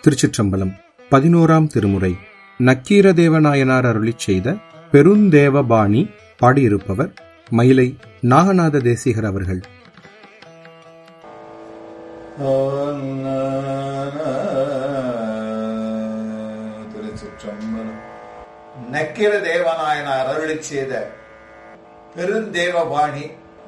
திருச்சிற்றம்பலம் பதினோராம் திருமுறை நக்கீரதேவநாயனார் அருளிச் செய்த பெருந்தேவபாணி பாடியிருப்பவர் மயிலை நாகநாத தேசிகர் அவர்கள் திருச்சிற்றம்பலம் நக்கிர தேவநாயனார் அருளி செய்த பெருந்தேவபாணி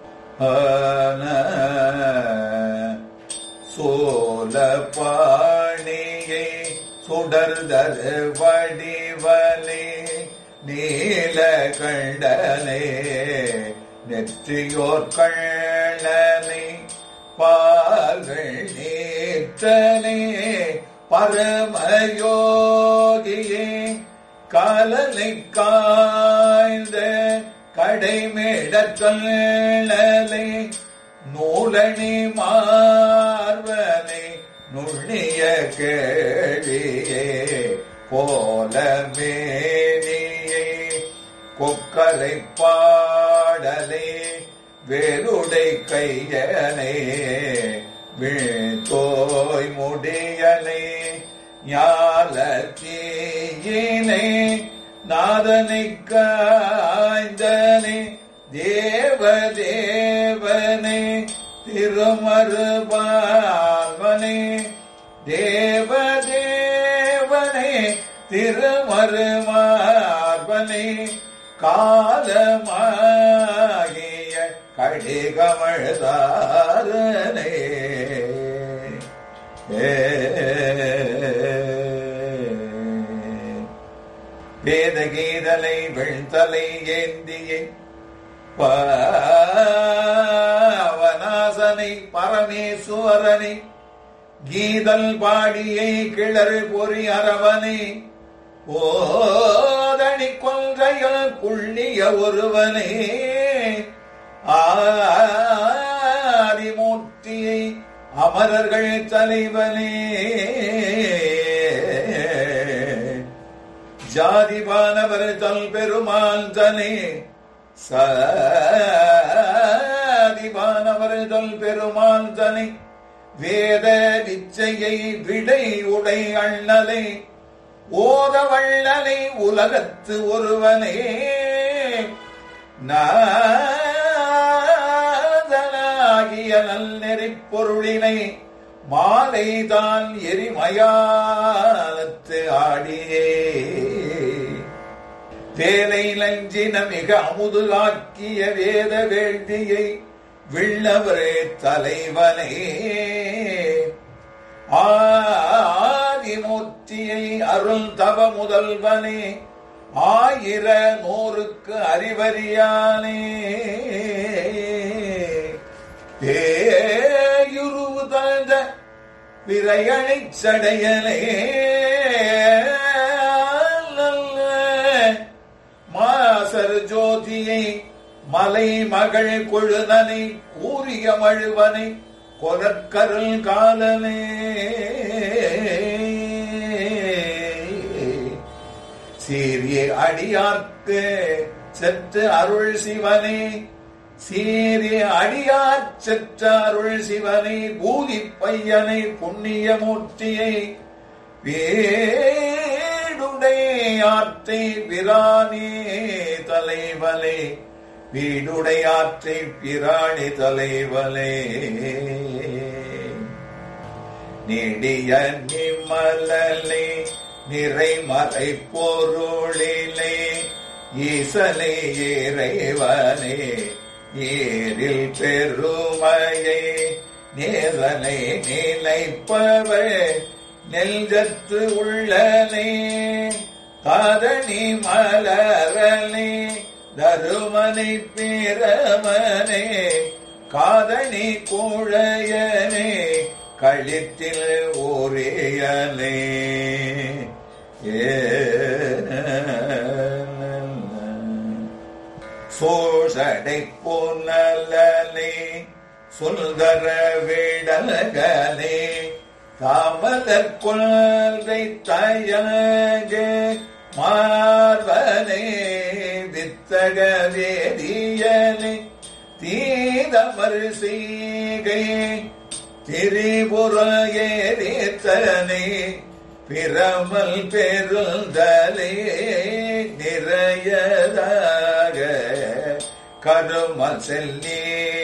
சோல பாணியை சுடர்தரு வடிவலே நீல கண்டனே நெற்றியோர் கள்ளனே பால்கள் நீற்றனே பரமயோகியே காலனை காய்ந்த கடைமேடற்றே நூலணி மார்வனை நுண்ணிய கேழியே கோலமேனியே கொக்கரை பாடலே வேலுடை கையனே வீழ்த்தோய் முடியனே ஞாலத்தீயினை நாதனை காய்ந்தனே தேவதேவனே திருமருபால்வனே தேவதேவனே திருமருமார்வனே காலமாகிய கடிகமழ்தாரனே வேதகீதலை வெண்தலை ஏந்தியை பாவனாசனை பரமேஸ்வரனை கீதல் பாடியை கிளறு பொறி அரவனை ஓதணி கொன்றையில் புள்ளிய ஒருவனே ஆதிமூர்த்தியை அமரர்கள் தலைவனே ஜாதிபானவர் தல் பெருமாள் தனே சாதிபானவர் தல் பெருமாள் தனே வேத விச்சையை விடை உடை அண்ணலை ஓத வள்ளலை உலகத்து ஒருவனே நாதனாகிய நல்நெறிப் பொருளினை மாலைதான் எரிமயாலத்து ஆடியே வேலை லஞ்சின மிக அமுதுலாக்கிய வேத வேள்வியை விண்ணவரே தலைவனே ஆதிமூர்த்தியை அருள் தவ முதல்வனே ஆயிர நூறுக்கு அறிவறியானே பேயுருவு தந்த விரையணை சடையனே மாசர் ஜோதியை மலை மகள் கொழுனனை கூறிய மழுவனை கொலக்கருள் காலனே சீரிய அடியார்க்கு செற்று அருள் சிவனே சீரிய அடியார் செற்ற அருள் சிவனை பூதி பையனை புண்ணியமூர்த்தியை வேடுடை ஆற்றை பிரானே தலைவலே வீடுடை ஆற்றை பிராணி தலைவலே நெடிய நிமலலே நிறைமறை பொருளிலே ஈசலே இறைவனே ஏரில் பெருமையே நேதனை நினைப்பவர் நெல்ஜத்து உள்ளனே காதணி மலரனே தருமனை பிரமனே காதணி கூழையனே கழித்தில் ஓரியனே சோஷடை பொன்னலே சுந்தர விடலகனே தாமதர் கொள்கை தயக மார்வனே வித்தக வேதியனே தீதமர் செய்கை திரிபுர ஏறித்தனே பிரமல் பெருந்தலே நிறையதாக கருமல் செல்லி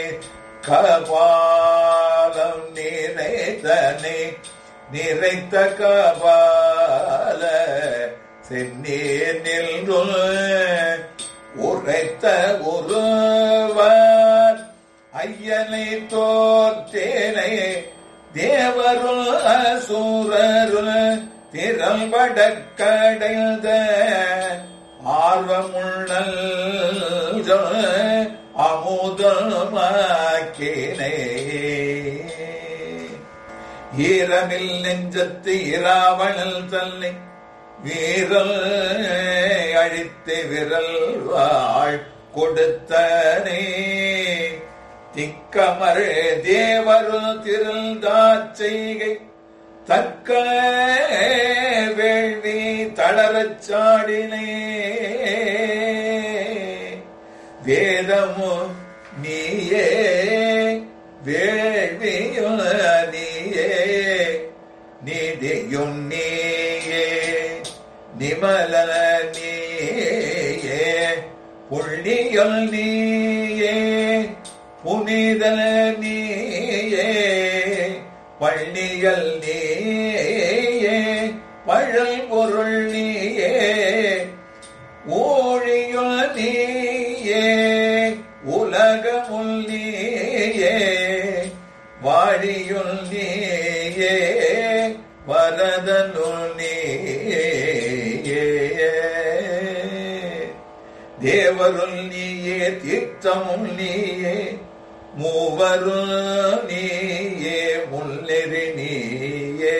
கபாலம் நிறைத்தனே நிறைத்த கபால செந்நீர் நின்று உரைத்த ஒருவர் ஐயனை தோற்றேனை தேவருள் அசூரருள் திறம்பட கடைந்த ஆர்வமுள்ள அமுதமாக்கினே ஈரமில் நெஞ்சத்து இராவணல் தன்னை வீரல் அழித்து விரல் வாழ் கொடுத்தனே திக்கமர் தேவரு திருந்தாச் செய்கை தக்க வேள்வி தளரச் சாடினே வேதமு நீயே வேள்வியும் நீயே நீதியும் நீயே நிமல நீயே புள்ளியல் நீயே புனித நீயே பள்ளியல் நீயே பழல் பொருள் நீயே ஊழியுள் நீயே உலகமுள் நீயே வாழியுள் நீயே வரதனுள் நீயே தேவருள் நீயே தீர்த்தமும் நீயே மூவருள் நீயே முன்னெறி நீயே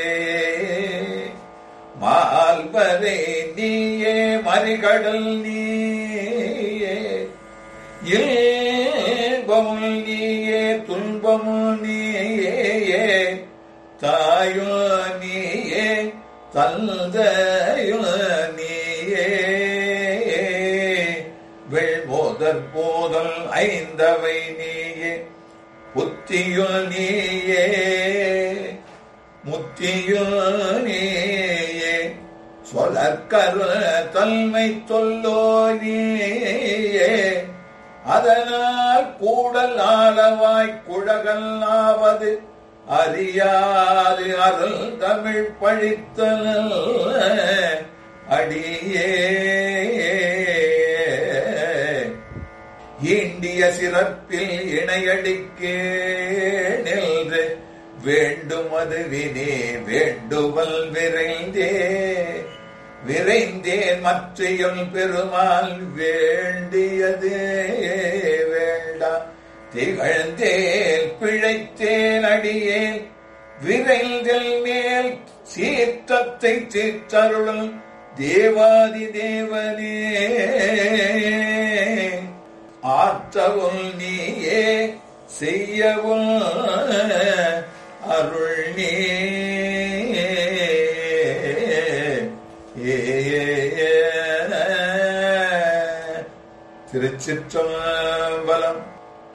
மால்வரை நீயே மறிகடல் நீயே இன்பமும் நீயே துன்பமும் நீயே தாயோ நீயே தந்தையோ நீயே வெள்மோதற் போதல் ஐந்தவை நீயே புத்தியுள் நீயே முத்தியுள் நீயே சொலற்கரு தன்மை சொல்லோ நீயே அதனால் கூடல் ஆளவாய் குழகல் ஆவது அறியாது அருள் தமிழ் பழித்தல் அடியே ஈண்டிய சிறப்பில் இணையடிக்கே நின்று வேண்டுமது வினே வேண்டுவல் விரைந்தே விரைந்தேன் மற்றையும் பெருமாள் வேண்டியது வேண்டா திகழ்ந்தேன் பிழைத்தேன் அடியேன் விரைந்தல் மேல் சீற்றத்தை தீர்த்தருளும் தேவாதி தேவனே ஆற்றவும் நீயே செய்யவும் அருள் நீ திருச்சிற்றம்பலம்